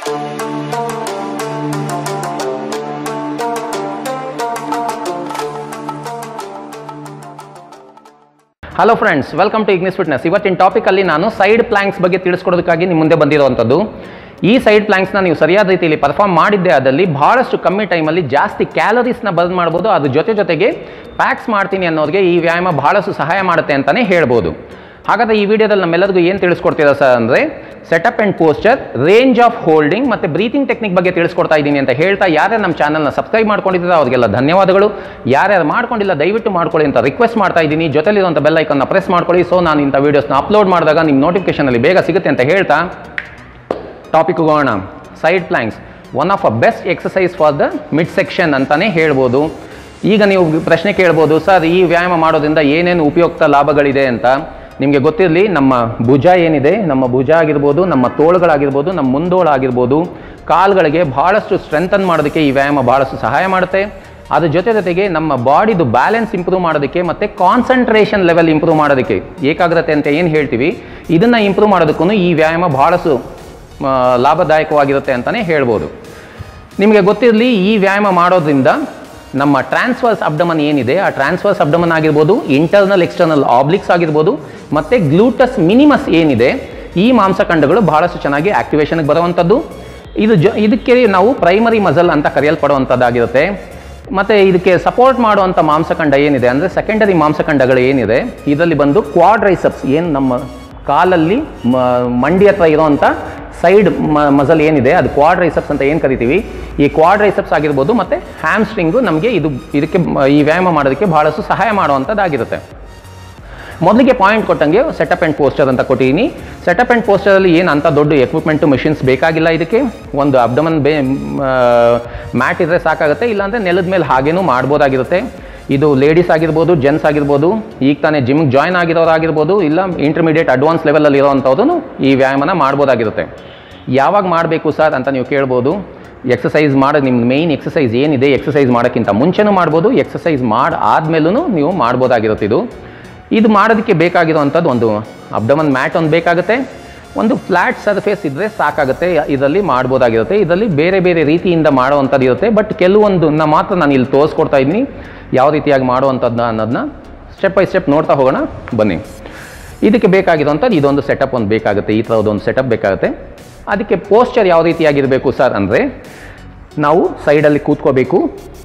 hello friends welcome to Ignis Fitness ಇವತ್ತಿನ ಟಾಪಿಕಲ್ಲಿ ನಾನು ಸೈಡ್ ಪ್ಲ್ಯಾಂಕ್ಸ್ ಬಗ್ಗೆ ತಿಳಿಸ್ಕೊಡೋದಕ್ಕಾಗಿ ನಿಮ್ಮ ಮುಂದೆ ಬಂದಿರುವಂಥದ್ದು ಈ ಸೈಡ್ ಪ್ಲ್ಯಾಂಕ್ಸ್ನ ನೀವು ಸರಿಯಾದ ರೀತಿಯಲ್ಲಿ ಪರ್ಫಾರ್ಮ್ ಮಾಡಿದ್ದೆ ಆದಲ್ಲಿ ಬಹಳಷ್ಟು ಕಮ್ಮಿ ಟೈಮಲ್ಲಿ ಜಾಸ್ತಿ ಕ್ಯಾಲರೀಸ್ನ ಬರ್ನ್ ಮಾಡ್ಬೋದು ಅದ್ರ ಜೊತೆ ಜೊತೆಗೆ ಪ್ಯಾಕ್ಸ್ ಮಾಡ್ತೀನಿ ಅನ್ನೋರಿಗೆ ಈ ವ್ಯಾಯಾಮ ಬಹಳಷ್ಟು ಸಹಾಯ ಮಾಡುತ್ತೆ ಅಂತಲೇ ಹೇಳ್ಬೋದು ಹಾಗಾದ್ರೆ ಈ ವಿಡಿಯೋದಲ್ಲಿ ನಮ್ಮೆಲ್ಲರಿಗೂ ಏನು ತಿಳಿಸ್ಕೊಡ್ತೀರಾ ಸರ್ ಅಂದರೆ setup and posture range of holding ಮತ್ತು ಬ್ರೀತಿಂಗ್ ಟೆಕ್ನಿಕ್ ಬಗ್ಗೆ ತಿಳಿಸ್ಕೊಡ್ತಾ ಇದ್ದೀನಿ ಅಂತ ಹೇಳ್ತಾ ಯಾರ್ಯಾರು ನಮ್ಮ ಚಾನಲ್ನ ಸಬ್ಸ್ಕ್ರೈಬ್ ಮಾಡ್ಕೊಂಡಿದ್ದೀರಾ ಅವರಿಗೆಲ್ಲ ಧನ್ಯವಾದಗಳು ಯಾರ್ಯಾರು ಮಾಡ್ಕೊಂಡಿಲ್ಲ ದಯವಿಟ್ಟು ಮಾಡ್ಕೊಳ್ಳಿ ಅಂತ ರಿಕ್ವೆಸ್ಟ್ ಮಾಡ್ತಾ ಇದ್ದೀನಿ ಜೊತೆಲಿರುವಂಥ ಬೆಲ್ ಐಕನ್ನ ಪ್ರೆಸ್ ಮಾಡ್ಕೊಳ್ಳಿ ಸೊ ನಾನು ಇಂಥ ವೀಡಿಯೋಸ್ನ ಅಪ್ಲೋಡ್ ಮಾಡಿದಾಗ ನಿಮ್ಮ ನೋಟಿಫಿಕೇಶನಲ್ಲಿ ಬೇಗ ಸಿಗುತ್ತೆ ಅಂತ ಹೇಳ್ತಾ ಟಾಪಿಕ್ ಹೋಗೋಣ side planks one of a best exercise for the mid section ಅಂತಲೇ ಹೇಳ್ಬೋದು ಈಗ ನೀವು ಪ್ರಶ್ನೆ ಕೇಳ್ಬೋದು ಸರ್ ಈ ವ್ಯಾಯಾಮ ಮಾಡೋದ್ರಿಂದ ಏನೇನು ಉಪಯುಕ್ತ ಲಾಭಗಳಿದೆ ಅಂತ ನಿಮಗೆ ಗೊತ್ತಿರಲಿ ನಮ್ಮ ಭುಜ ಏನಿದೆ ನಮ್ಮ ಭುಜ ಆಗಿರ್ಬೋದು ನಮ್ಮ ತೋಳುಗಳಾಗಿರ್ಬೋದು ನಮ್ಮ ಮುಂದೋಳಾಗಿರ್ಬೋದು ಕಾಲುಗಳಿಗೆ ಬಹಳಷ್ಟು ಸ್ಟ್ರೆಂಥನ್ ಮಾಡೋದಕ್ಕೆ ಈ ವ್ಯಾಯಾಮ ಬಹಳಷ್ಟು ಸಹಾಯ ಮಾಡುತ್ತೆ ಅದ್ರ ಜೊತೆ ಜೊತೆಗೆ ನಮ್ಮ ಬಾಡಿದು ಬ್ಯಾಲೆನ್ಸ್ ಇಂಪ್ರೂವ್ ಮಾಡೋದಕ್ಕೆ ಮತ್ತು ಕಾನ್ಸಂಟ್ರೇಷನ್ ಲೆವೆಲ್ ಇಂಪ್ರೂವ್ ಮಾಡೋದಕ್ಕೆ ಏಕಾಗ್ರತೆ ಅಂತ ಏನು ಹೇಳ್ತೀವಿ ಇದನ್ನು ಇಂಪ್ರೂವ್ ಮಾಡೋದಕ್ಕೂ ಈ ವ್ಯಾಯಾಮ ಬಹಳಷ್ಟು ಆ, ಲಾಭದಾಯಕವಾಗಿರುತ್ತೆ ಅಂತಲೇ ಹೇಳ್ಬೋದು ನಿಮಗೆ ಗೊತ್ತಿರಲಿ ಈ ವ್ಯಾಯಾಮ ಮಾಡೋದ್ರಿಂದ ನಮ್ಮ ಟ್ರಾನ್ಸ್ಫರ್ಸ್ ಅಬ್ಡಮನ್ ಏನಿದೆ ಆ ಟ್ರಾನ್ಸ್ಫರ್ಸ್ ಅಬ್ಡಮನ್ ಆಗಿರ್ಬೋದು ಇಂಟರ್ನಲ್ ಎಕ್ಸ್ಟರ್ನಲ್ ಆಬ್ಲಿಕ್ಸ್ ಆಗಿರ್ಬೋದು ಮತ್ತು ಗ್ಲೂಟಸ್ ಮಿನಿಮಸ್ ಏನಿದೆ ಈ ಮಾಂಸಖಂಡಗಳು ಬಹಳಷ್ಟು ಚೆನ್ನಾಗಿ ಆಕ್ಟಿವೇಶನ್ಗೆ ಬರುವಂಥದ್ದು ಇದು ಜೊ ಇದಕ್ಕೆ ನಾವು ಪ್ರೈಮರಿ ಮಸಲ್ ಅಂತ ಕರೆಯಲ್ಪಡುವಂಥದ್ದಾಗಿರುತ್ತೆ ಮತ್ತು ಇದಕ್ಕೆ ಸಪೋರ್ಟ್ ಮಾಡುವಂಥ ಮಾಂಸಖಂಡ ಏನಿದೆ ಅಂದರೆ ಸೆಕೆಂಡರಿ ಮಾಂಸಖಂಡಗಳು ಏನಿದೆ ಇದರಲ್ಲಿ ಬಂದು ಕ್ವಾಡ್ರೈಸಪ್ಸ್ ಏನು ನಮ್ಮ ಕಾಲಲ್ಲಿ ಮ- ಮಂಡಿ ಹತ್ರ ಇರೋವಂಥ ಸೈಡ್ ಮಸಲ್ ಏನಿದೆ ಅದು ಕ್ವಾಡ್ರೈಸಪ್ಸ್ ಅಂತ ಏನು ಕರಿತೀವಿ ಈ ಕ್ವಾಡ್ರೈಸಪ್ಸ್ ಆಗಿರ್ಬೋದು ಮತ್ತು ಹ್ಯಾಮ್ಸ್ಟ್ರಿಂಗು ನಮಗೆ ಇದು ಇದಕ್ಕೆ ಮ- ಈ ವ್ಯಾಯಾಮ ಮಾಡೋದಕ್ಕೆ ಬಹಳಷ್ಟು ಸಹಾಯ ಮಾಡುವಂಥದ್ದಾಗಿರುತ್ತೆ ಮೊದಲಿಗೆ ಪಾಯಿಂಟ್ ಕೊಟ್ಟಂಗೆ ಸೆಟಪ್ ಆ್ಯಂಡ್ ಪೋಸ್ಟರ್ ಅಂತ ಕೊಟ್ಟಿದ್ದೀನಿ ಸೆಟಪ್ ಆ್ಯಂಡ್ ಪೋಸ್ಟರಲ್ಲಿ ಏನು ಅಂಥ ದೊಡ್ಡ ಎಕ್ವಿಪ್ಮೆಂಟು ಮಿಷಿನ್ಸ್ ಬೇಕಾಗಿಲ್ಲ ಇದಕ್ಕೆ ಒಂದು ಅಬ್ಡಮನ್ ಬೇ ಮ್ಯಾಟ್ ಇದ್ದರೆ ಸಾಕಾಗುತ್ತೆ ಇಲ್ಲಾಂದರೆ ನೆಲದ ಮೇಲೆ ಹಾಗೇನೂ ಮಾಡ್ಬೋದಾಗಿರುತ್ತೆ ಇದು ಲೇಡೀಸ್ ಆಗಿರ್ಬೋದು ಜೆಂಟ್ಸ್ ಆಗಿರ್ಬೋದು ಈಗ ತಾನೇ ಜಿಮ್ಗೆ ಜಾಯ್ನ್ ಆಗಿರೋರಾಗಿರ್ಬೋದು ಇಲ್ಲ ಇಂಟರ್ಮೀಡಿಯೇಟ್ ಅಡ್ವಾನ್ಸ್ ಲೆವೆಲಲ್ಲಿ ಇರೋವಂಥದ್ದು ಈ ವ್ಯಾಯಾಮನ ಮಾಡ್ಬೋದಾಗಿರುತ್ತೆ ಯಾವಾಗ ಮಾಡಬೇಕು ಸರ್ ಅಂತ ನೀವು ಕೇಳ್ಬೋದು ಎಕ್ಸಸೈಸ್ ಮಾಡೋದು ನಿಮ್ಮ ಮೇಯ್ನ್ ಎಕ್ಸಸೈಸ್ ಏನಿದೆ ಎಕ್ಸಸೈಸ್ ಮಾಡೋಕ್ಕಿಂತ ಮುಂಚೆನೂ ಮಾಡ್ಬೋದು ಎಕ್ಸಸೈಸ್ ಮಾಡಿ ಆದಮೇಲೂ ನೀವು ಮಾಡ್ಬೋದಾಗಿರುತ್ತೆ ಇದು ಇದು ಮಾಡೋದಕ್ಕೆ ಬೇಕಾಗಿರುವಂಥದ್ದು ಒಂದು ಅಬ್ಡಮನ್ ಮ್ಯಾಟ್ ಒಂದು ಬೇಕಾಗುತ್ತೆ ಒಂದು ಫ್ಲ್ಯಾಟ್ ಸರ್ಫೇಸ್ ಇದ್ದರೆ ಸಾಕಾಗುತ್ತೆ ಇದರಲ್ಲಿ ಮಾಡ್ಬೋದಾಗಿರುತ್ತೆ ಇದರಲ್ಲಿ ಬೇರೆ ಬೇರೆ ರೀತಿಯಿಂದ ಮಾಡುವಂಥದ್ದು ಇರುತ್ತೆ ಬಟ್ ಕೆಲವೊಂದನ್ನ ಮಾತ್ರ ನಾನು ಇಲ್ಲಿ ತೋರಿಸ್ಕೊಡ್ತಾ ಇದ್ದೀನಿ ಯಾವ ರೀತಿಯಾಗಿ ಮಾಡುವಂಥದ್ದನ್ನ ಅನ್ನೋದನ್ನ ಸ್ಟೆಪ್ ಬೈ ಸ್ಟೆಪ್ ನೋಡ್ತಾ ಹೋಗೋಣ ಬನ್ನಿ ಇದಕ್ಕೆ ಬೇಕಾಗಿರುವಂಥದ್ದು ಇದೊಂದು ಸೆಟಪ್ ಒಂದು ಬೇಕಾಗುತ್ತೆ ಈ ಥರದೊಂದು ಸೆಟಪ್ ಬೇಕಾಗುತ್ತೆ ಅದಕ್ಕೆ ಪೋಸ್ಚರ್ ಯಾವ ರೀತಿಯಾಗಿರಬೇಕು ಸರ್ ಅಂದರೆ ನಾವು ಸೈಡಲ್ಲಿ ಕೂತ್ಕೋಬೇಕು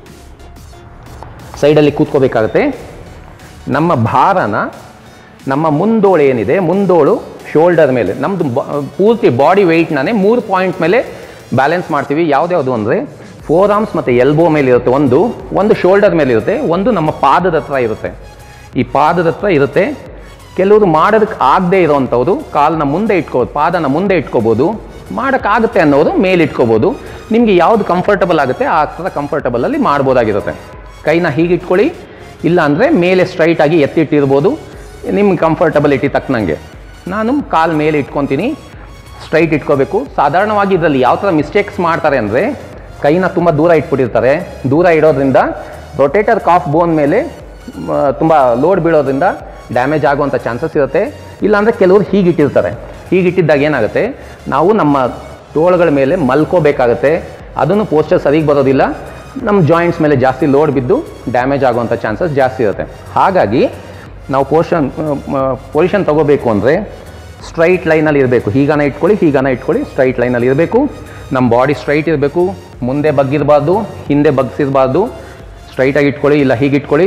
ಸೈಡಲ್ಲಿ ಕೂತ್ಕೋಬೇಕಾಗುತ್ತೆ ನಮ್ಮ ಭಾರನ ನಮ್ಮ ಮುಂದೋಳು ಏನಿದೆ ಮುಂದೋಳು ಶೋಲ್ಡರ್ ಮೇಲೆ ನಮ್ಮದು ಪೂರ್ತಿ ಬಾಡಿ ವೆಯ್ಟ್ನೇ ಮೂರು ಪಾಯಿಂಟ್ ಮೇಲೆ ಬ್ಯಾಲೆನ್ಸ್ ಮಾಡ್ತೀವಿ ಯಾವ್ದ್ಯಾವುದು ಅಂದರೆ ಫೋರ್ ಆರ್ಮ್ಸ್ ಮತ್ತು ಎಲ್ಬೋ ಮೇಲೆ ಇರುತ್ತೆ ಒಂದು ಒಂದು ಶೋಲ್ಡರ್ ಮೇಲೆ ಇರುತ್ತೆ ಒಂದು ನಮ್ಮ ಪಾದದ ಹತ್ರ ಇರುತ್ತೆ ಈ ಪಾದದ ಹತ್ರ ಇರುತ್ತೆ ಕೆಲವರು ಮಾಡೋದಕ್ಕೆ ಆಗದೆ ಇರೋವಂಥವ್ರು ಕಾಲನ್ನ ಮುಂದೆ ಇಟ್ಕೋಬೋದು ಪಾದನ ಮುಂದೆ ಇಟ್ಕೋಬೋದು ಮಾಡೋಕ್ಕಾಗುತ್ತೆ ಅನ್ನೋರು ಮೇಲೆ ಇಟ್ಕೋಬೋದು ನಿಮಗೆ ಯಾವುದು ಕಂಫರ್ಟಬಲ್ ಆಗುತ್ತೆ ಆ ಥರ ಕಂಫರ್ಟಬಲಲ್ಲಿ ಮಾಡ್ಬೋದಾಗಿರುತ್ತೆ ಕೈನ ಹೀಗೆ ಇಟ್ಕೊಳ್ಳಿ ಇಲ್ಲ ಅಂದರೆ ಮೇಲೆ ಸ್ಟ್ರೈಟ್ ಆಗಿ ಎತ್ತಿಟ್ಟಿರ್ಬೋದು ನಿಮ್ಮ ಕಂಫರ್ಟಬಿಲಿಟಿ ತಕ್ಕನಂಗೆ ನಾನು ಕಾಲು ಮೇಲೆ ಇಟ್ಕೊತೀನಿ ಸ್ಟ್ರೈಟ್ ಇಟ್ಕೋಬೇಕು ಸಾಧಾರಣವಾಗಿ ಇದರಲ್ಲಿ ಯಾವ ಥರ ಮಿಸ್ಟೇಕ್ಸ್ ಮಾಡ್ತಾರೆ ಅಂದರೆ ಕೈನ ತುಂಬ ದೂರ ಇಟ್ಬಿಟ್ಟಿರ್ತಾರೆ ದೂರ ಇಡೋದ್ರಿಂದ ರೊಟೇಟರ್ ಕಾಫ್ ಬೋನ್ ಮೇಲೆ ತುಂಬ ಲೋಡ್ ಬೀಳೋದ್ರಿಂದ ಡ್ಯಾಮೇಜ್ ಆಗುವಂಥ ಚಾನ್ಸಸ್ ಇರುತ್ತೆ ಇಲ್ಲಾಂದರೆ ಕೆಲವರು ಹೀಗಿಟ್ಟಿರ್ತಾರೆ ಹೀಗಿಟ್ಟಿದ್ದಾಗ ಏನಾಗುತ್ತೆ ನಾವು ನಮ್ಮ ತೋಳುಗಳ ಮೇಲೆ ಮಲ್ಕೋಬೇಕಾಗತ್ತೆ ಅದನ್ನು ಪೋಸ್ಚರ್ ಸರಿಗೆ ಬರೋದಿಲ್ಲ ನಮ್ಮ ಜಾಯಿಂಟ್ಸ್ ಮೇಲೆ ಜಾಸ್ತಿ ಲೋಡ್ ಬಿದ್ದು ಡ್ಯಾಮೇಜ್ ಆಗುವಂಥ ಚಾನ್ಸಸ್ ಜಾಸ್ತಿ ಇರುತ್ತೆ ಹಾಗಾಗಿ ನಾವು ಪೋರ್ಷನ್ ಪೊಸಿಷನ್ ತಗೋಬೇಕು ಅಂದರೆ ಸ್ಟ್ರೈಟ್ ಲೈನಲ್ಲಿ ಇರಬೇಕು ಹೀಗಾನ ಇಟ್ಕೊಳ್ಳಿ ಹೀಗಾನ ಇಟ್ಕೊಳ್ಳಿ ಸ್ಟ್ರೈಟ್ ಲೈನಲ್ಲಿ ಇರಬೇಕು ನಮ್ಮ ಬಾಡಿ ಸ್ಟ್ರೈಟ್ ಇರಬೇಕು ಮುಂದೆ ಬಗ್ಗಿರಬಾರ್ದು ಹಿಂದೆ ಬಗ್ಸಿರಬಾರ್ದು ಸ್ಟ್ರೈಟಾಗಿ ಇಟ್ಕೊಳ್ಳಿ ಇಲ್ಲ ಹೀಗೆ ಇಟ್ಕೊಳ್ಳಿ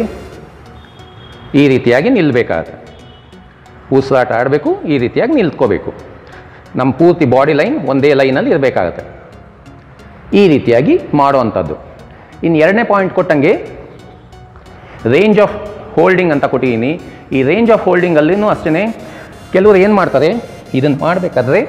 ಈ ರೀತಿಯಾಗಿ ನಿಲ್ಲಬೇಕಾಗತ್ತೆ ಉಸಿರಾಟ ಆಡಬೇಕು ಈ ರೀತಿಯಾಗಿ ನಿಲ್ತ್ಕೋಬೇಕು ನಮ್ಮ ಪೂರ್ತಿ ಬಾಡಿ ಲೈನ್ ಒಂದೇ ಲೈನಲ್ಲಿ ಇರಬೇಕಾಗತ್ತೆ ಈ ರೀತಿಯಾಗಿ ಮಾಡುವಂಥದ್ದು ಇನ್ನು ಎರಡನೇ ಪಾಯಿಂಟ್ ಕೊಟ್ಟಂಗೆ ರೇಂಜ್ ಆಫ್ ಹೋಲ್ಡಿಂಗ್ ಅಂತ ಕೊಟ್ಟಿದ್ದೀನಿ ಈ ರೇಂಜ್ ಆಫ್ ಹೋಲ್ಡಿಂಗಲ್ಲಿನೂ ಅಷ್ಟೇ ಕೆಲವರು ಏನು ಮಾಡ್ತಾರೆ ಇದನ್ನು ಮಾಡಬೇಕಾದ್ರೆ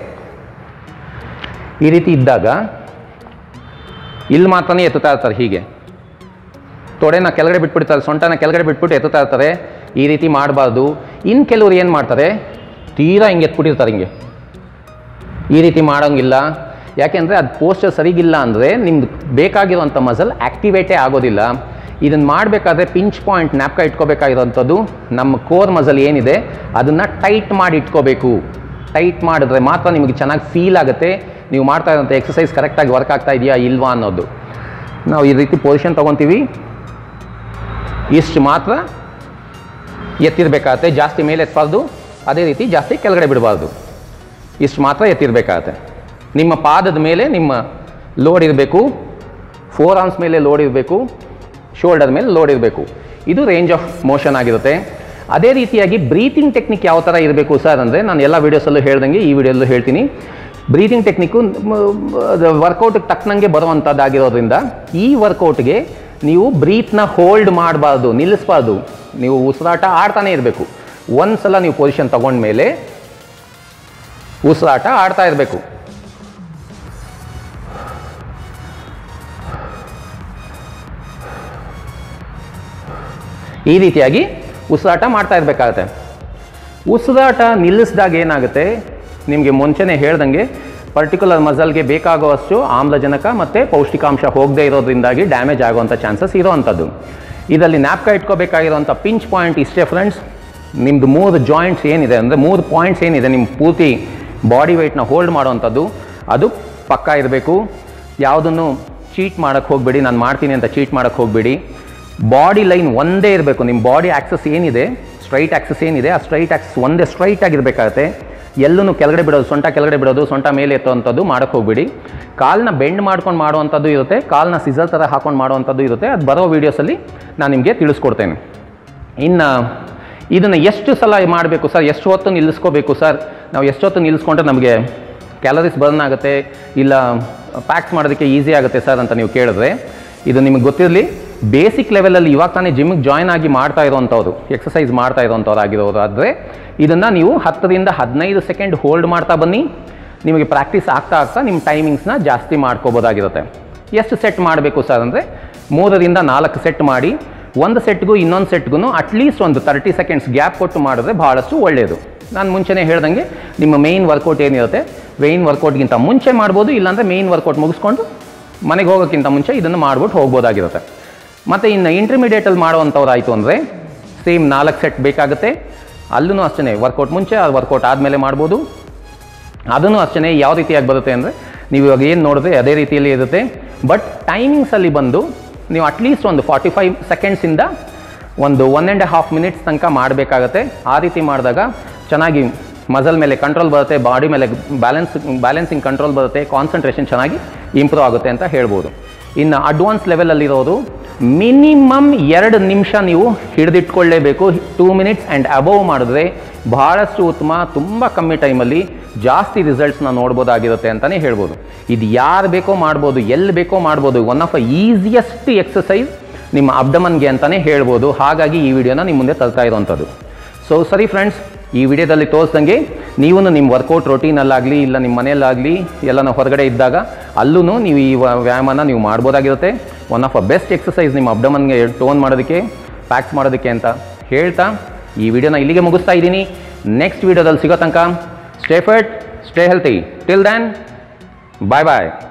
ಈ ರೀತಿ ಇದ್ದಾಗ ಇಲ್ಲಿ ಮಾತ್ರನೇ ಎತ್ತುತ್ತಾ ಇರ್ತಾರೆ ಹೀಗೆ ತೊಡೆನ ಕೆಳಗಡೆ ಬಿಟ್ಬಿಡ್ತಾರೆ ಸೊಂಟನ ಕೆಳಗಡೆ ಬಿಟ್ಬಿಟ್ಟು ಎತ್ತುತ್ತಾ ಇರ್ತಾರೆ ಈ ರೀತಿ ಮಾಡಬಾರ್ದು ಇನ್ನು ಕೆಲವರು ಏನು ಮಾಡ್ತಾರೆ ತೀರಾ ಹಿಂಗೆ ಎತ್ಬಿಟ್ಟಿರ್ತಾರೆ ಹಿಂಗೆ ಈ ರೀತಿ ಮಾಡೋಂಗಿಲ್ಲ ಯಾಕೆಂದರೆ ಅದು ಪೋಸ್ಟರ್ ಸರಿಗಿಲ್ಲ ಅಂದರೆ ನಿಮ್ದು ಬೇಕಾಗಿರುವಂಥ ಮಸಲ್ ಆ್ಯಕ್ಟಿವೇಟೇ ಆಗೋದಿಲ್ಲ ಇದನ್ನು ಮಾಡಬೇಕಾದ್ರೆ ಪಿಂಚ್ ಪಾಯಿಂಟ್ ನ್ಯಾಪ್ಕ ಇಟ್ಕೋಬೇಕಾಗಿರೋಂಥದ್ದು ನಮ್ಮ ಕೋರ್ ಮಸಲ್ ಏನಿದೆ ಅದನ್ನು ಟೈಟ್ ಮಾಡಿ ಇಟ್ಕೋಬೇಕು ಟೈಟ್ ಮಾಡಿದ್ರೆ ಮಾತ್ರ ನಿಮಗೆ ಚೆನ್ನಾಗಿ ಫೀಲ್ ಆಗುತ್ತೆ ನೀವು ಮಾಡ್ತಾ ಇರೋಂಥ ಎಕ್ಸಸೈಸ್ ಕರೆಕ್ಟಾಗಿ ವರ್ಕ್ ಆಗ್ತಾ ಇದೆಯಾ ಇಲ್ವಾ ಅನ್ನೋದು ನಾವು ಈ ರೀತಿ ಪೊಸಿಷನ್ ತೊಗೊತೀವಿ ಇಷ್ಟು ಮಾತ್ರ ಎತ್ತಿರಬೇಕಾಗತ್ತೆ ಜಾಸ್ತಿ ಮೇಲೆ ಎತ್ತಬಾರ್ದು ಅದೇ ರೀತಿ ಜಾಸ್ತಿ ಕೆಳಗಡೆ ಬಿಡಬಾರ್ದು ಇಷ್ಟು ಮಾತ್ರ ಎತ್ತಿರಬೇಕಾಗತ್ತೆ ನಿಮ್ಮ ಪಾದದ ಮೇಲೆ ನಿಮ್ಮ ಲೋಡ್ ಇರಬೇಕು ಫೋರ್ ಆರ್ಮ್ಸ್ ಮೇಲೆ ಲೋಡ್ ಇರಬೇಕು ಶೋಲ್ಡರ್ ಮೇಲೆ ಲೋಡ್ ಇರಬೇಕು ಇದು ರೇಂಜ್ ಆಫ್ ಮೋಷನ್ ಆಗಿರುತ್ತೆ ಅದೇ ರೀತಿಯಾಗಿ ಬ್ರೀತಿಂಗ್ ಟೆಕ್ನಿಕ್ ಯಾವ ಥರ ಇರಬೇಕು ಸರ್ ಅಂದರೆ ನಾನು ಎಲ್ಲ ವೀಡಿಯೋಸಲ್ಲೂ ಹೇಳ್ದಂಗೆ ಈ ವಿಡಿಯೋದಲ್ಲೂ ಹೇಳ್ತೀನಿ ಬ್ರೀತಿಂಗ್ ಟೆಕ್ನಿಕ್ಕು ವರ್ಕೌಟ್ಗೆ ತಕ್ಕನಂಗೆ ಬರುವಂಥದ್ದಾಗಿರೋದ್ರಿಂದ ಈ ವರ್ಕೌಟ್ಗೆ ನೀವು ಬ್ರೀತ್ನ ಹೋಲ್ಡ್ ಮಾಡಬಾರ್ದು ನಿಲ್ಲಿಸಬಾರ್ದು ನೀವು ಉಸಿರಾಟ ಆಡ್ತಾನೆ ಇರಬೇಕು ಒಂದು ಸಲ ನೀವು ಪೊಸಿಷನ್ ತಗೊಂಡ್ಮೇಲೆ ಉಸಿರಾಟ ಆಡ್ತಾ ಇರಬೇಕು ಈ ರೀತಿಯಾಗಿ ಉಸಿರಾಟ ಮಾಡ್ತಾ ಇರಬೇಕಾಗತ್ತೆ ಉಸಿರಾಟ ನಿಲ್ಲಿಸಿದಾಗ ಏನಾಗುತ್ತೆ ನಿಮಗೆ ಮುಂಚೆನೇ ಹೇಳ್ದಂಗೆ ಪರ್ಟಿಕ್ಯುಲರ್ ಮಸಲ್ಗೆ ಬೇಕಾಗುವಷ್ಟು ಆಮ್ಲಜನಕ ಮತ್ತು ಪೌಷ್ಟಿಕಾಂಶ ಹೋಗದೇ ಇರೋದ್ರಿಂದಾಗಿ ಡ್ಯಾಮೇಜ್ ಆಗುವಂಥ ಚಾನ್ಸಸ್ ಇರೋವಂಥದ್ದು ಇದರಲ್ಲಿ ನ್ಯಾಪ್ಕ ಇಟ್ಕೋಬೇಕಾಗಿರೋಂಥ ಪಿಂಚ್ ಪಾಯಿಂಟ್ ಇಷ್ಟೇ ಫ್ರೆಂಡ್ಸ್ ನಿಮ್ಮದು ಮೂರು ಜಾಯಿಂಟ್ಸ್ ಏನಿದೆ ಅಂದರೆ ಮೂರು ಪಾಯಿಂಟ್ಸ್ ಏನಿದೆ ನಿಮ್ಮ ಪೂರ್ತಿ ಬಾಡಿ ವೆಯ್ಟ್ನ ಹೋಲ್ಡ್ ಮಾಡೋವಂಥದ್ದು ಅದು ಪಕ್ಕ ಇರಬೇಕು ಯಾವುದನ್ನು ಚೀಟ್ ಮಾಡೋಕ್ಕೆ ಹೋಗಬೇಡಿ ನಾನು ಮಾಡ್ತೀನಿ ಅಂತ ಚೀಟ್ ಮಾಡೋಕ್ಕೆ ಹೋಗಬೇಡಿ ಬಾಡಿ ಲೈನ್ ಒಂದೇ ಇರಬೇಕು ನಿಮ್ಮ ಬಾಡಿ ಆಕ್ಸಸ್ ಏನಿದೆ ಸ್ಟ್ರೈಟ್ ಆಕ್ಸಸ್ ಏನಿದೆ ಆ ಸ್ಟ್ರೈಟ್ ಆಕ್ಸಸ್ ಒಂದೇ ಸ್ಟ್ರೈಟ್ ಆಗಿರಬೇಕಾಗತ್ತೆ ಎಲ್ಲೂ ಕೆಳಗಡೆ ಬಿಡೋದು ಸೊಂಟ ಕೆಳಗಡೆ ಬಿಡೋದು ಸೊಂಟ ಮೇಲೆ ಎತ್ತುವಂಥದ್ದು ಮಾಡೋಕ್ಕೆ ಹೋಗ್ಬಿಡಿ ಕಾಲನ್ನ ಬೆಂಡ್ ಮಾಡ್ಕೊಂಡು ಮಾಡುವಂಥದ್ದು ಇರುತ್ತೆ ಕಾಲನ್ನ ಸಿಸಲ್ ಥರ ಹಾಕೊಂಡು ಮಾಡುವಂಥದ್ದು ಇರುತ್ತೆ ಅದು ಬರೋ ವೀಡಿಯೋಸಲ್ಲಿ ನಾನು ನಿಮಗೆ ತಿಳಿಸ್ಕೊಡ್ತೇನೆ ಇನ್ನು ಇದನ್ನು ಎಷ್ಟು ಸಲ ಮಾಡಬೇಕು ಸರ್ ಎಷ್ಟು ಹೊತ್ತು ನಿಲ್ಲಿಸ್ಕೋಬೇಕು ಸರ್ ನಾವು ಎಷ್ಟು ಹೊತ್ತು ನಿಲ್ಲಿಸ್ಕೊಂಡ್ರೆ ನಮಗೆ ಕ್ಯಾಲರೀಸ್ ಬರ್ನ್ ಆಗುತ್ತೆ ಇಲ್ಲ ಪ್ಯಾಕ್ಸ್ ಮಾಡೋದಕ್ಕೆ ಈಸಿ ಆಗುತ್ತೆ ಸರ್ ಅಂತ ನೀವು ಕೇಳಿದ್ರೆ ಇದು ನಿಮಗೆ ಗೊತ್ತಿರಲಿ ಬೇಸಿಕ್ ಲೆವೆಲಲ್ಲಿ ಇವಾಗ ತಾನೇ ಜಿಮ್ಗೆ ಜಾಯ್ನ್ ಆಗಿ ಮಾಡ್ತಾ ಇರೋವಂಥವ್ರು ಎಕ್ಸಸೈಸ್ ಮಾಡ್ತಾ ಇರೋವಂಥವ್ರು ಆಗಿರೋರು ಆದರೆ ಇದನ್ನು ನೀವು ಹತ್ತರಿಂದ ಹದಿನೈದು ಸೆಕೆಂಡ್ ಹೋಲ್ಡ್ ಮಾಡ್ತಾ ಬನ್ನಿ ನಿಮಗೆ ಪ್ರಾಕ್ಟೀಸ್ ಆಗ್ತಾ ಆಗ್ತಾ ನಿಮ್ಮ ಟೈಮಿಂಗ್ಸ್ನ ಜಾಸ್ತಿ ಮಾಡ್ಕೋಬೋದಾಗಿರುತ್ತೆ ಎಷ್ಟು ಸೆಟ್ ಮಾಡಬೇಕು ಸರ್ ಅಂದರೆ ಮೂರರಿಂದ ನಾಲ್ಕು ಸೆಟ್ ಮಾಡಿ ಒಂದು ಸೆಟ್ಗೂ ಇನ್ನೊಂದು ಸೆಟ್ಗೂ ಅಟ್ಲೀಸ್ಟ್ ಒಂದು ತರ್ಟಿ ಸೆಕೆಂಡ್ಸ್ ಗ್ಯಾಪ್ ಕೊಟ್ಟು ಮಾಡಿದ್ರೆ ಭಾಳಷ್ಟು ಒಳ್ಳೆಯದು ನಾನು ಮುಂಚೆನೇ ಹೇಳ್ದಂಗೆ ನಿಮ್ಮ ಮೇಯ್ನ್ ವರ್ಕೌಟ್ ಏನಿರುತ್ತೆ ಮೇಯ್ನ್ ವರ್ಕೌಟ್ಗಿಂತ ಮುಂಚೆ ಮಾಡ್ಬೋದು ಇಲ್ಲಾಂದರೆ ಮೇಯ್ನ್ ವರ್ಕೌಟ್ ಮುಗಿಸ್ಕೊಂಡು ಮನೆಗೆ ಹೋಗೋಕ್ಕಿಂತ ಮುಂಚೆ ಇದನ್ನು ಮಾಡ್ಬಿಟ್ಟು ಹೋಗ್ಬೋದಾಗಿರುತ್ತೆ ಮತ್ತು ಇನ್ನು ಇಂಟರ್ಮೀಡಿಯೇಟಲ್ಲಿ ಮಾಡುವಂಥವ್ರು ಆಯಿತು ಅಂದರೆ ಸೇಮ್ ನಾಲ್ಕು ಸೆಟ್ ಬೇಕಾಗುತ್ತೆ ಅಲ್ಲೂ ಅಷ್ಟೇ ವರ್ಕೌಟ್ ಮುಂಚೆ ಆ ವರ್ಕೌಟ್ ಆದಮೇಲೆ ಮಾಡ್ಬೋದು ಅದನ್ನು ಅಷ್ಟೇ ಯಾವ ರೀತಿಯಾಗಿ ಬರುತ್ತೆ ಅಂದರೆ ನೀವು ಇವಾಗ ಏನು ನೋಡಿದ್ರೆ ಅದೇ ರೀತಿಯಲ್ಲಿ ಇರುತ್ತೆ ಬಟ್ ಟೈಮಿಂಗ್ಸಲ್ಲಿ ಬಂದು ನೀವು ಅಟ್ಲೀಸ್ಟ್ ಒಂದು ಫಾರ್ಟಿ ಫೈವ್ ಸೆಕೆಂಡ್ಸಿಂದ ಒಂದು ಒನ್ ಆ್ಯಂಡ್ ಹಾಫ್ ಮಿನಿಟ್ಸ್ ತನಕ ಮಾಡಬೇಕಾಗತ್ತೆ ಆ ರೀತಿ ಮಾಡಿದಾಗ ಚೆನ್ನಾಗಿ ಮಸಲ್ ಮೇಲೆ ಕಂಟ್ರೋಲ್ ಬರುತ್ತೆ ಬಾಡಿ ಮೇಲೆ ಬ್ಯಾಲೆನ್ಸ್ ಬ್ಯಾಲೆನ್ಸಿಂಗ್ ಕಂಟ್ರೋಲ್ ಬರುತ್ತೆ ಕಾನ್ಸಂಟ್ರೇಷನ್ ಚೆನ್ನಾಗಿ ಇಂಪ್ರೂವ್ ಆಗುತ್ತೆ ಅಂತ ಹೇಳ್ಬೋದು ಇನ್ನು ಅಡ್ವಾನ್ಸ್ ಲೆವೆಲಲ್ಲಿರೋದು ಮಿನಿಮಮ್ ಎರಡು ನಿಮಿಷ ನೀವು ಹಿಡಿದಿಟ್ಕೊಳ್ಳೇಬೇಕು ಟೂ ಮಿನಿಟ್ಸ್ ಆ್ಯಂಡ್ ಅಬೌವ್ ಮಾಡಿದ್ರೆ ಬಹಳಷ್ಟು ಉತ್ತಮ ತುಂಬ ಕಮ್ಮಿ ಟೈಮಲ್ಲಿ ಜಾಸ್ತಿ ರಿಸಲ್ಟ್ಸ್ನ ನೋಡ್ಬೋದಾಗಿರುತ್ತೆ ಅಂತಲೇ ಹೇಳ್ಬೋದು ಇದು ಯಾರು ಬೇಕೋ ಮಾಡ್ಬೋದು ಎಲ್ಲಿ ಬೇಕೋ ಮಾಡ್ಬೋದು one of a easiest exercise ನಿಮ್ಮ ಅಬ್ಡಮನ್ಗೆ ಅಂತಲೇ ಹೇಳ್ಬೋದು ಹಾಗಾಗಿ ಈ ವಿಡಿಯೋನ ನಿಮ್ಮ ಮುಂದೆ ತರ್ತಾ ಇರೋವಂಥದ್ದು ಸೊ ಸರಿ ಫ್ರೆಂಡ್ಸ್ ಈ ವಿಡಿಯೋದಲ್ಲಿ ತೋರಿಸ್ದಂಗೆ ನೀವು ನಿಮ್ಮ ವರ್ಕೌಟ್ ರೊಟೀನಲ್ಲಾಗಲಿ ಇಲ್ಲ ನಿಮ್ಮ ಮನೆಯಲ್ಲಾಗಲಿ ಎಲ್ಲನೂ ಹೊರಗಡೆ ಇದ್ದಾಗ ಅಲ್ಲೂ ನೀವು ಈ ವ- ವ್ಯಾಯಾಮನ ನೀವು ಮಾಡ್ಬೋದಾಗಿರುತ್ತೆ one of a best exercise ನಿಮ್ಮ ಅಬ್ಡಮನ್ಗೆ ಟೋನ್ ಮಾಡೋದಕ್ಕೆ ಪ್ಯಾಕ್ಸ್ ಮಾಡೋದಕ್ಕೆ ಅಂತ ಹೇಳ್ತಾ ಈ ವಿಡಿಯೋನ ಇಲ್ಲಿಗೆ ಮುಗಿಸ್ತಾ ಇದ್ದೀನಿ ನೆಕ್ಸ್ಟ್ ವಿಡಿಯೋದಲ್ಲಿ ಸಿಗೋ ತನಕ stay fit stay healthy till then bye ಬಾಯ್